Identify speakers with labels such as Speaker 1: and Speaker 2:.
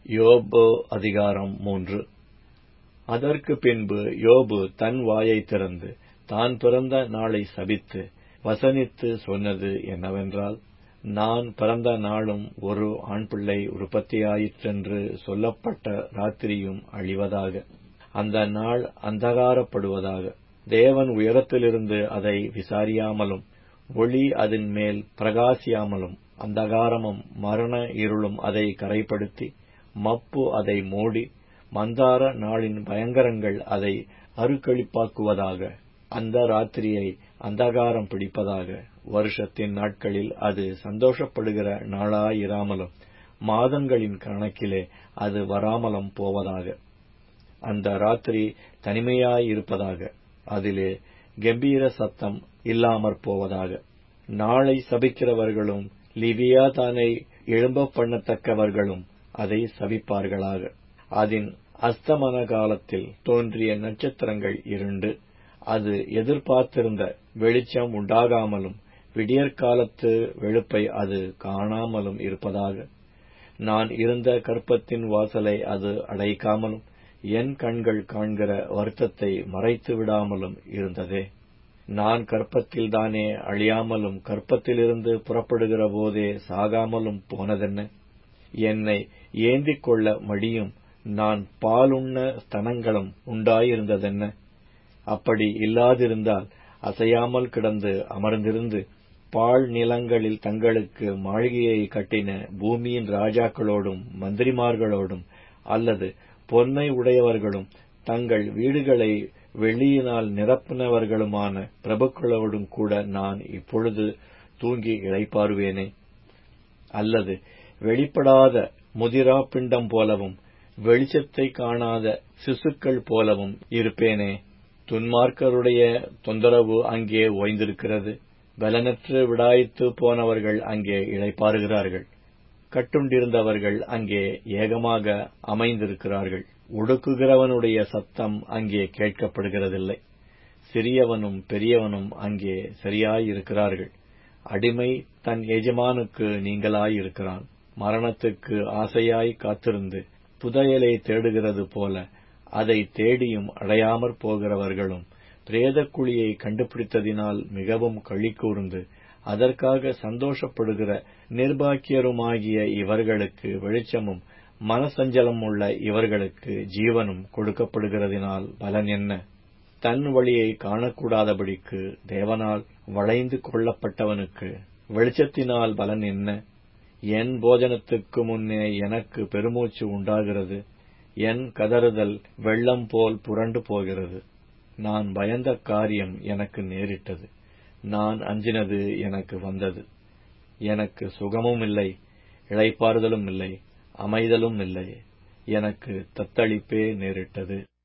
Speaker 1: யோபு அதிகாரம் மூன்று அதற்கு பின்பு யோபு தன் வாயைத் திறந்து தான் பிறந்த நாளை சபித்து வசனித்து சொன்னது என்னவென்றால் நான் பிறந்த நாளும் ஒரு ஆண்பிள்ளை உற்பத்தியாயிற்றென்று சொல்லப்பட்ட ராத்திரியும் அழிவதாக அந்த நாள் அந்தகாரப்படுவதாக தேவன் உயரத்திலிருந்து அதை விசாரியாமலும் ஒளி அதன் மேல் பிரகாசியாமலும் அந்தகாரமும் மரண இருளும் அதை கரைப்படுத்தி மப்பு அதை மூடி மந்தார நாளின் பயங்கரங்கள் அதை அருக்களிப்பாக்குவதாக அந்த ராத்திரியை அந்தகாரம் பிடிப்பதாக வருஷத்தின் நாட்களில் அது சந்தோஷப்படுகிற நாளாயிராமலும் மாதங்களின் கணக்கிலே அது வராமலும் போவதாக அந்த ராத்திரி தனிமையாயிருப்பதாக அதிலே கம்பீர சத்தம் இல்லாமற் போவதாக நாளை சபிக்கிறவர்களும் லிவியாதானை எழும்ப பண்ணத்தக்கவர்களும் அதை சபிப்பார்களாக அதன் அஸ்தமன காலத்தில் தோன்றிய நட்சத்திரங்கள் இருண்டு அது எதிர்பார்த்திருந்த வெளிச்சம் உண்டாகாமலும் விடியற்காலத்து வெளுப்பை அது காணாமலும் இருப்பதாக நான் இருந்த கற்பத்தின் வாசலை அது அடைக்காமலும் என் கண்கள் காண்கிற வருத்தத்தை மறைத்து விடாமலும் இருந்ததே நான் கற்பத்தில்தானே அழியாமலும் கற்பத்திலிருந்து புறப்படுகிற போதே சாகாமலும் போனதென்ன என்னை ஏந்திக் கொள்ள மடியும் நான் பாலுண்ண ஸ்தனங்களும் உண்டாயிருந்ததென்ன அப்படி இல்லாதிருந்தால் அசையாமல் கிடந்து அமர்ந்திருந்து பாழ் நிலங்களில் தங்களுக்கு மாளிகையை கட்டின பூமியின் ராஜாக்களோடும் மந்திரிமார்களோடும் அல்லது பொன்னை உடையவர்களும் தங்கள் வீடுகளை வெள்ளியினால் நிரப்பினவர்களுமான பிரபுக்களோடும் கூட நான் இப்பொழுது தூங்கி இளைப்பாருவேனே அல்லது வெளிப்படாத முதிரா பிண்டம் போலவும் வெளிச்சத்தை காணாத சிசுக்கள் போலவும் இருப்பேனே துன்மார்க்கருடைய தொந்தரவு அங்கே ஓய்ந்திருக்கிறது பலனற்று விடாய்த்து போனவர்கள் அங்கே இளைப்பாறுகிறார்கள் கட்டுண்டிருந்தவர்கள் அங்கே ஏகமாக அமைந்திருக்கிறார்கள் ஒடுக்குகிறவனுடைய சத்தம் அங்கே கேட்கப்படுகிறதில்லை சிறியவனும் பெரியவனும் அங்கே சரியாயிருக்கிறார்கள் அடிமை தன் எஜமானுக்கு நீங்களாயிருக்கிறான் மரணத்துக்கு ஆசையாய் காத்திருந்து புதையலை தேடுகிறது போல அதை தேடியும் அடையாமற் போகிறவர்களும் பிரேதக்குழியை கண்டுபிடித்ததினால் மிகவும் களி கூர்ந்து அதற்காக சந்தோஷப்படுகிற நிர்பாக்கியருமாகிய இவர்களுக்கு வெளிச்சமும் மனசஞ்சலம் உள்ள இவர்களுக்கு ஜீவனும் கொடுக்கப்படுகிறதினால் பலன் என்ன தன் வழியை காணக்கூடாதபடிக்கு தேவனால் வளைந்து கொள்ளப்பட்டவனுக்கு வெளிச்சத்தினால் பலன் என்ன என் போஜனத்துக்கு முன்னே எனக்கு பெருமூச்சு உண்டாகிறது என் கதறுதல் வெள்ளம் போல் புரண்டு போகிறது நான் பயந்த காரியம் எனக்கு நேரிட்டது நான் அஞ்சினது எனக்கு வந்தது எனக்கு சுகமும் இல்லை இளைப்பாறுதலும் இல்லை அமைதலும் இல்லை எனக்கு தத்தளிப்பே நேரிட்டது